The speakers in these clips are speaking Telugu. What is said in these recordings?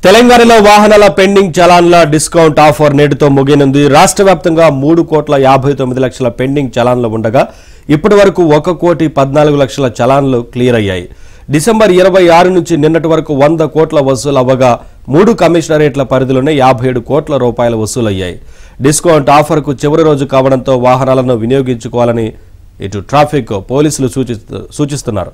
తెలంగాణలో వాహనాల పెండింగ్ చలాన్ల డిస్కౌంట్ ఆఫర్ నేటితో ముగియనుంది రాష్ట్ర వ్యాప్తంగా మూడు కోట్ల యాభై తొమ్మిది లక్షల పెండింగ్ చలాన్లు ఉండగా ఇప్పటి వరకు ఒక కోటి పద్నాలుగు లక్షల చలాన్లు క్లియర్ అయ్యాయి డిసెంబర్ ఇరవై ఆరు నుంచి నిన్నటి వరకు వంద కోట్ల వసూలు అవ్వగా మూడు కమిషనరేట్ల పరిధిలోనే యాభై ఏడు కోట్ల రూపాయలు వసూలయ్యాయి డిస్కౌంట్ ఆఫర్కు చివరి రోజు కావడంతో వాహనాలను వినియోగించుకోవాలని ఇటు ట్రాఫిక్ పోలీసులు సూచిస్తు- సూచిస్తున్నారు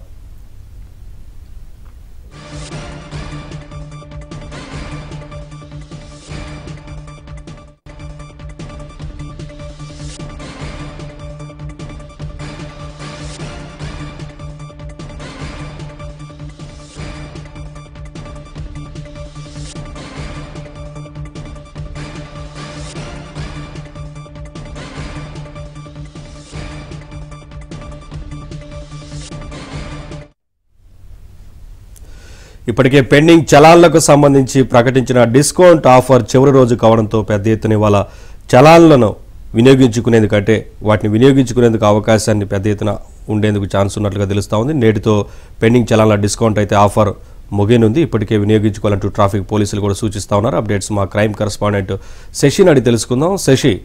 ఇప్పటికే పెండింగ్ చలాన్లకు సంబంధించి ప్రకటించిన డిస్కౌంట్ ఆఫర్ చివరి రోజు కావడంతో పెద్ద ఎత్తున ఇవాళ చలాన్లను వినియోగించుకునేందుకంటే వాటిని వినియోగించుకునేందుకు అవకాశాన్ని పెద్ద ఎత్తున ఉండేందుకు ఛాన్స్ ఉన్నట్లుగా తెలుస్తూ ఉంది నేటితో పెండింగ్ చలాన్ల డిస్కౌంట్ అయితే ఆఫర్ ముగియనుంది ఇప్పటికే వినియోగించుకోవాలంటూ ట్రాఫిక్ పోలీసులు కూడా సూచిస్తా ఉన్నారు అప్డేట్స్ మా క్రైమ్ కరస్పాండెంట్ శశిని అడిగి తెలుసుకుందాం శశి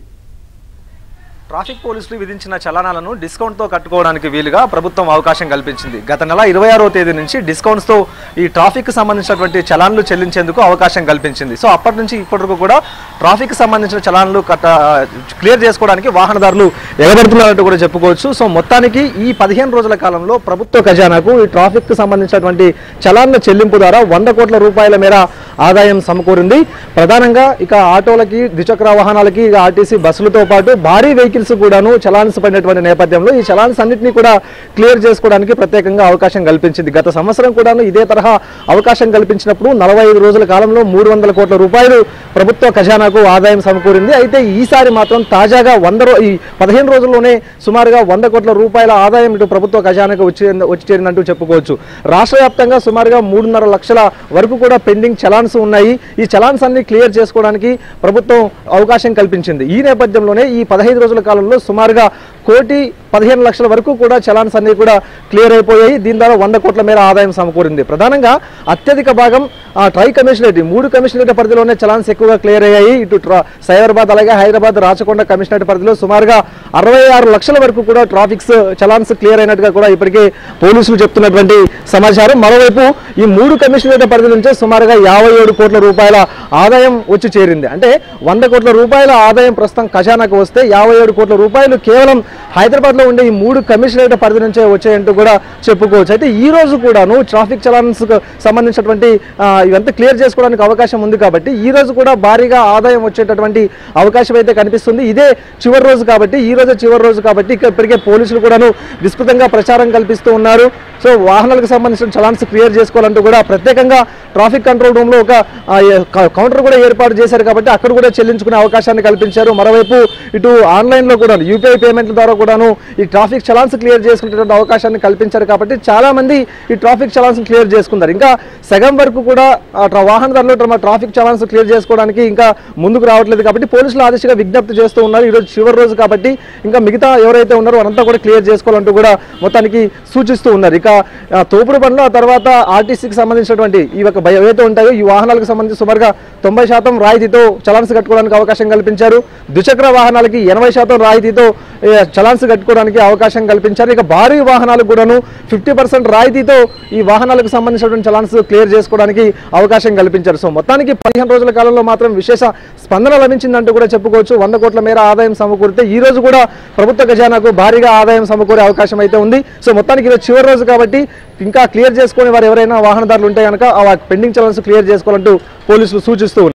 ట్రాఫిక్ పోలీసులు విధించిన చలానాలను డిస్కౌంట్తో కట్టుకోవడానికి వీలుగా ప్రభుత్వం అవకాశం కల్పించింది గత నెల ఇరవై ఆరో తేదీ నుంచి డిస్కౌంట్స్తో ఈ ట్రాఫిక్ సంబంధించినటువంటి చలాన్లు చెల్లించేందుకు అవకాశం కల్పించింది సో అప్పటి నుంచి ఇప్పటి వరకు కూడా ట్రాఫిక్ సంబంధించిన చలాన్లు కట్ట క్లియర్ చేసుకోవడానికి వాహనదారులు ఎగబడుతున్నారంటూ కూడా చెప్పుకోవచ్చు సో మొత్తానికి ఈ పదిహేను రోజుల కాలంలో ప్రభుత్వ ఖజానాకు ఈ ట్రాఫిక్ సంబంధించినటువంటి చలాన్ల చెల్లింపు ద్వారా వంద కోట్ల రూపాయల మేర ఆదాయం సమకూరింది ప్రధానంగా ఇక ఆటోలకి ద్విచక్ర వాహనాలకి ఇక ఆర్టీసీ బస్సులతో పాటు భారీ వెహికల్స్ కూడాను చలాన్స్ పడినటువంటి నేపథ్యంలో ఈ చలాన్స్ అన్నింటినీ కూడా క్లియర్ చేసుకోవడానికి ప్రత్యేకంగా అవకాశం కల్పించింది గత సంవత్సరం కూడాను ఇదే తరహా అవకాశం కల్పించినప్పుడు నలభై ఐదు రోజుల కాలంలో మూడు వందల కోట్ల రూపాయలు ప్రభుత్వ ఖజానాకు ఆదాయం సమకూరింది అయితే ఈసారి మాత్రం తాజాగా వంద రో ఈ పదిహేను రోజుల్లోనే సుమారుగా వంద కోట్ల రూపాయల ఆదాయం ఇటు ప్రభుత్వ ఖజానాకు వచ్చి వచ్చి చేరిందంటూ చెప్పుకోవచ్చు రాష్ట్ర వ్యాప్తంగా సుమారుగా మూడున్నర లక్షల వరకు కూడా పెండింగ్ చలాన్స్ ఉన్నాయి ఈ చలాన్స్ అన్ని క్లియర్ చేసుకోవడానికి ప్రభుత్వం అవకాశం కల్పించింది ఈ నేపథ్యంలోనే ఈ పదహైదు రోజుల కాలంలో సుమారుగా కోటి పదిహేను లక్షల వరకు కూడా చలాన్స్ అన్ని కూడా క్లియర్ అయిపోయాయి దీని ద్వారా వంద కోట్ల మేర ఆదాయం సమకూరింది ప్రధానంగా అత్యధిక భాగం ఆ ట్రై కమిషనరేట్ ఈ మూడు కమిషనరేట్ పరిధిలోనే చలాన్స్ ఎక్కువగా క్లియర్ అయ్యాయి ఇటు ట్రా- సైబరాబాద్ అలాగే హైదరాబాద్ రాచకొండ కమిషనరేట్ పరిధిలో సుమారుగా అరవై ఆరు లక్షల వరకు కూడా ట్రాఫిక్స్ చలాన్స్ క్లియర్ అయినట్టుగా కూడా ఇప్పటికే పోలీసులు చెప్తున్నటువంటి సమాచారం మరోవైపు ఈ మూడు కమిషనరేట్ పరిధి నుంచే సుమారుగా యాభై ఏడు కోట్ల రూపాయల ఆదాయం వచ్చి చేరింది అంటే వంద కోట్ల రూపాయల ఆదాయం ప్రస్తుతం ఖజానాకు వస్తే యాభై ఏడు కోట్ల రూపాయలు కేవలం హైదరాబాద్లో ఉండే ఈ మూడు కమిషనరేట్ పరిధి నుంచే వచ్చాయంటూ కూడా చెప్పుకోవచ్చు అయితే ఈ రోజు కూడాను ట్రాఫిక్ చలాన్స్ సంబంధించినటువంటి ఆ, ఇవంతా క్లియర్ చేసుకోవడానికి అవకాశం ఉంది కాబట్టి ఈ రోజు కూడా భారీగా ఆదాయం వచ్చేటటువంటి అవకాశం అయితే కనిపిస్తుంది ఇదే చివరి రోజు కాబట్టి ఈ రోజు చివరి రోజు కాబట్టి ఇక ఇప్పటికే పోలీసులు కూడాను విస్తృతంగా ప్రచారం కల్పిస్తూ ఉన్నారు సో వాహనాలకు సంబంధించిన చలాన్స్ క్లియర్ చేసుకోవాలంటూ కూడా ప్రత్యేకంగా ట్రాఫిక్ కంట్రోల్ రూమ్ లో ఒక ఆ, ఏ- క- కౌంటర్ కూడా ఏర్పాటు చేశారు కాబట్టి అక్కడ కూడా చెల్లించుకునే అవకాశాన్ని కల్పించారు మరోవైపు ఇటు ఆన్లైన్ లో కూడా యూపీఐ పేమెంట్ల ద్వారా కూడాను ఈ ట్రాఫిక్ చలాన్స్ క్లియర్ చేసుకునేటువంటి అవకాశాన్ని కల్పించారు కాబట్టి చాలా మంది ఈ ట్రాఫిక్ చలాన్స్ క్లియర్ చేసుకున్నారు ఇంకా సగం వరకు కూడా ఆ ట్రా- వాహనదారులు తమ ట్రాఫిక్ చలాన్స్ క్లియర్ చేసుకోవడానికి ఇంకా ముందుకు రావట్లేదు కాబట్టి పోలీసులు ఆ దిశగా విజ్ఞప్తి చేస్తూ ఉన్నారు ఈ రోజు చివరి రోజు కాబట్టి ఇంకా మిగతా ఎవరైతే ఉన్నారో వారంతా కూడా క్లియర్ చేసుకోవాలంటూ కూడా మొత్తానికి సూచిస్తూ ఉన్నారు ఇక ఆ, తోపుడు బండ్లు ఆ తర్వాత ఆర్టీసీకి సంబంధించినటువంటి ఈ యొక్క భయ- ఏవైతే ఉంటాయో ఈ వాహనాలకు సంబంధించి సుమారుగా తొంభై శాతం రాయితీతో చలాన్స్ కట్టుకోవడానికి అవకాశం కల్పించారు ద్విచక్ర వాహనాలకి ఎనభై శాతం రాయితీతో ఏ, చలాన్స్ కట్టుకోవడానికి అవకాశం కల్పించారు ఇక భారీ వాహనాలకు కూడాను ఫిఫ్టీ పర్సెంట్ రాయితీతో ఈ వాహనాలకు సంబంధించినటువంటి చలాన్స్ క్లియర్ చేసుకోవడానికి అవకాశం కల్పించారు సో మొత్తానికి పదిహేను రోజుల కాలంలో మాత్రం విశేష స్పందన లభించిందంటూ కూడా చెప్పుకోవచ్చు వంద కోట్ల మేర ఆదాయం సమకూరితే ఈ రోజు కూడా ప్రభుత్వ ఖజానాకు భారీగా ఆదాయం సమకూరే అవకాశం అయితే ఉంది సో మొత్తానికి ఈరోజు చివరి రోజు కాబట్టి ఇంకా క్లియర్ చేసుకునే వారు ఎవరైనా వాహనదారులు ఉంటే కనుక ఆ పెండింగ్ చలాన్స్ క్లియర్ చేసుకోవాలంటూ పోలీసులు సూచిస్తూ ఉన్నారు